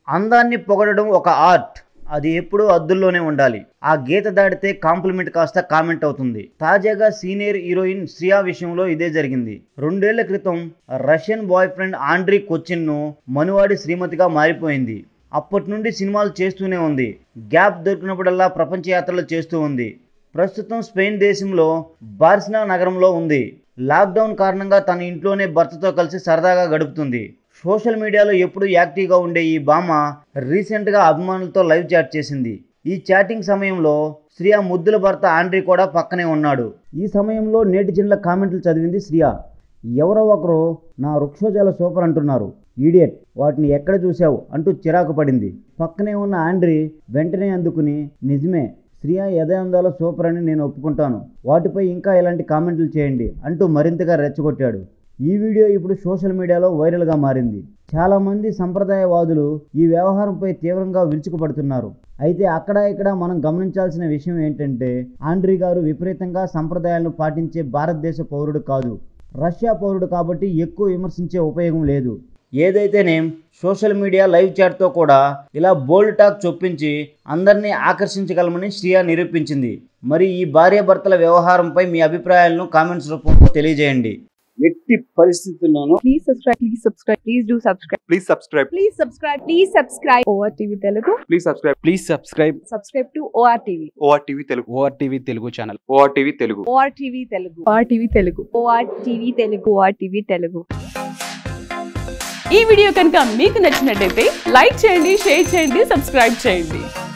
అందాన్ని పొగడడం ఒక ఆర్ట్ అది ఎప్పుడూ అద్దుల్లోనే ఉండాలి ఆ గీత దాటితే కాంప్లిమెంట్ కాస్త కామెంట్ అవుతుంది తాజాగా సీనియర్ హీరోయిన్ శ్రియా విషయంలో ఇదే జరిగింది రెండేళ్ల క్రితం రష్యన్ బాయ్ ఫ్రెండ్ ఆండ్రీ కొచ్చిన్ ను మనువాడి శ్రీమతిగా మారిపోయింది అప్పటి నుండి సినిమాలు చేస్తూనే ఉంది గ్యాప్ దొరికినప్పుడల్లా ప్రపంచ యాత్రలు చేస్తూ ఉంది ప్రస్తుతం స్పెయిన్ దేశంలో బార్సినా నగరంలో ఉంది లాక్డౌన్ కారణంగా తన ఇంట్లోనే భర్తతో కలిసి సరదాగా గడుపుతుంది సోషల్ మీడియాలో ఎప్పుడూ యాక్టివ్గా ఉండే ఈ భామ రీసెంట్గా అభిమానులతో లైవ్ చాట్ చేసింది ఈ చాటింగ్ సమయంలో శ్రియా ముద్దుల భర్త ఆండ్రీ కూడా పక్కనే ఉన్నాడు ఈ సమయంలో నేటిజన్ల కామెంట్లు చదివింది శ్రియా ఎవరో ఒకరు నా వృక్షోజాల సూపర్ అంటున్నారు ఈడియట్ వాటిని ఎక్కడ చూసావు అంటూ చిరాకు పడింది పక్కనే ఉన్న ఆండ్రీ వెంటనే అందుకుని నిజమే శ్రియా యదయాందాల సూపర్ అని నేను ఒప్పుకుంటాను వాటిపై ఇంకా ఇలాంటి కామెంట్లు చేయండి అంటూ మరింతగా రెచ్చగొట్టాడు ఈ వీడియో ఇప్పుడు సోషల్ మీడియాలో వైరల్గా మారింది చాలామంది సంప్రదాయవాదులు ఈ వ్యవహారంపై తీవ్రంగా విరుచుకుపడుతున్నారు అయితే అక్కడ ఇక్కడ మనం గమనించాల్సిన విషయం ఏంటంటే ఆండ్రీ గారు విపరీతంగా సంప్రదాయాలను పాటించే భారతదేశ పౌరుడు కాదు రష్యా పౌరుడు కాబట్టి ఎక్కువ విమర్శించే ఉపయోగం లేదు ఏదైతేనేం సోషల్ మీడియా లైవ్ చాట్తో కూడా ఇలా బోల్డ్ టాక్ చొప్పించి అందరినీ ఆకర్షించగలమని శ్రియా నిరూపించింది మరి ఈ భార్యాభర్తల వ్యవహారంపై మీ అభిప్రాయాలను కామెంట్స్ రూపంలో తెలియజేయండి ఎట్టి పరిస్థితుల్లోనూ Please subscribe. Please subscribe. Please do subscribe. Please subscribe. Please subscribe. Please subscribe. ORTV Telugu. Please subscribe. Please subscribe Subscribe to ORTV. ORTV Telugu. ORTV Telugu channel ORTV Telugu. ORTV Telugu. ORTV Telugu. ORTV Telugu. ORTV Telugu. ఈ video కనుక మీకు నచ్చినట్టయితే like చేయండి share చేయండి subscribe చేయండి